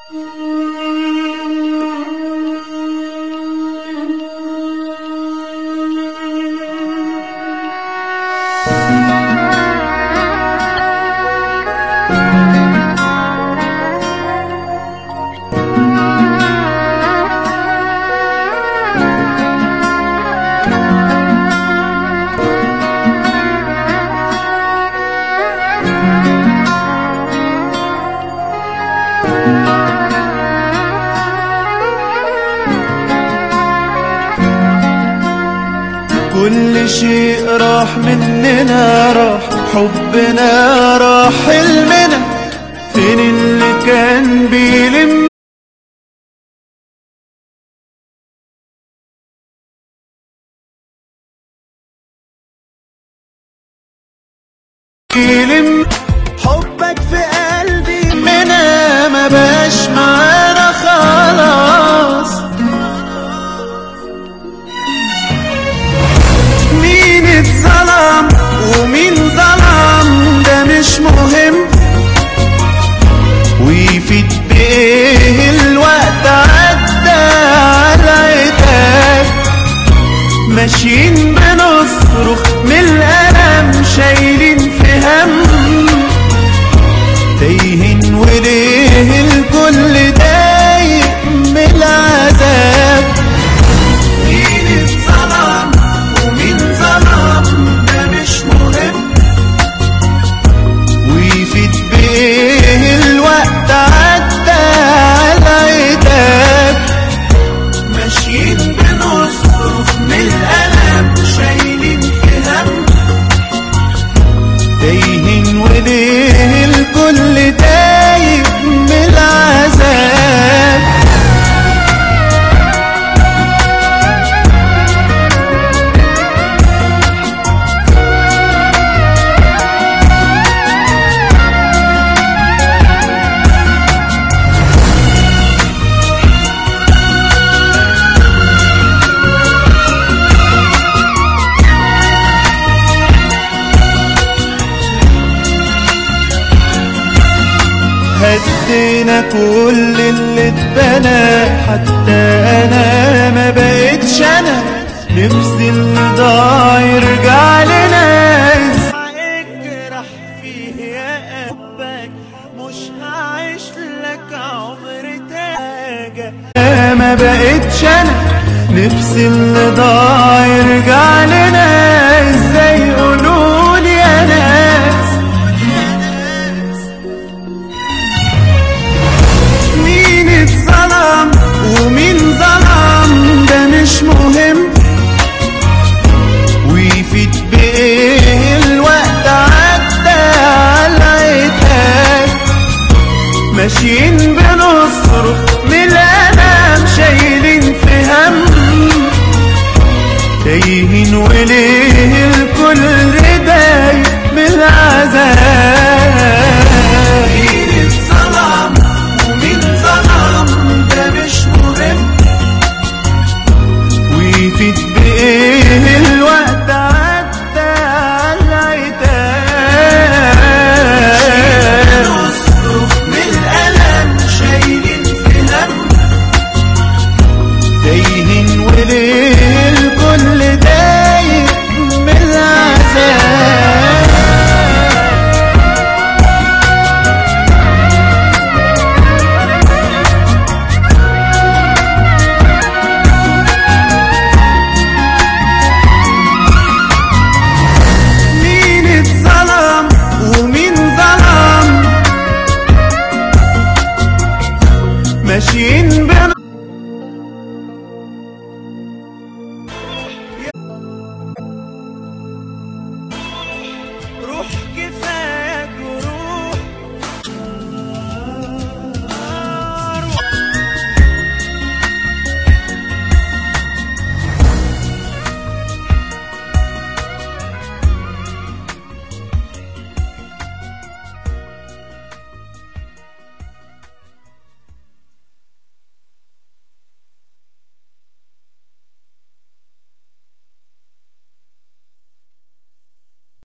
كل شيء راح مننا راح حبنا راح حلمنا فين اللي كان بيلم يلم حبك في قلبي منا ما بقاش معانا خلاص مين اتظلم ومين ظلم ده مش مهم ويفيد بايه الوقت عدى على عتاب ماشيين بنصرخ من الألم شايلين في هم تايهين وليه الكل دايق من العذاب مين اتظلم ومين ظلم ده مش مهم ويفيد بايه الوقت عدى على عتاب ماشيين بنصرخ من الألم شايلين في هم تايهين وليه الكل تايه من العذاب هدينا كل اللي اتبنى حتى انا ما بقتش انا نفسي اللي ضاع يرجع لنا اجرح فيه يا قلبك مش هعيش لك عمر تاجة ما بقتش انا نفسي اللي ضاع يرجع لنا ازاي قولولي يا ناس مين اتظلم ومين ظلم ده مش مهم ويفيد بايه الوقت عدى على عتاب ماشيين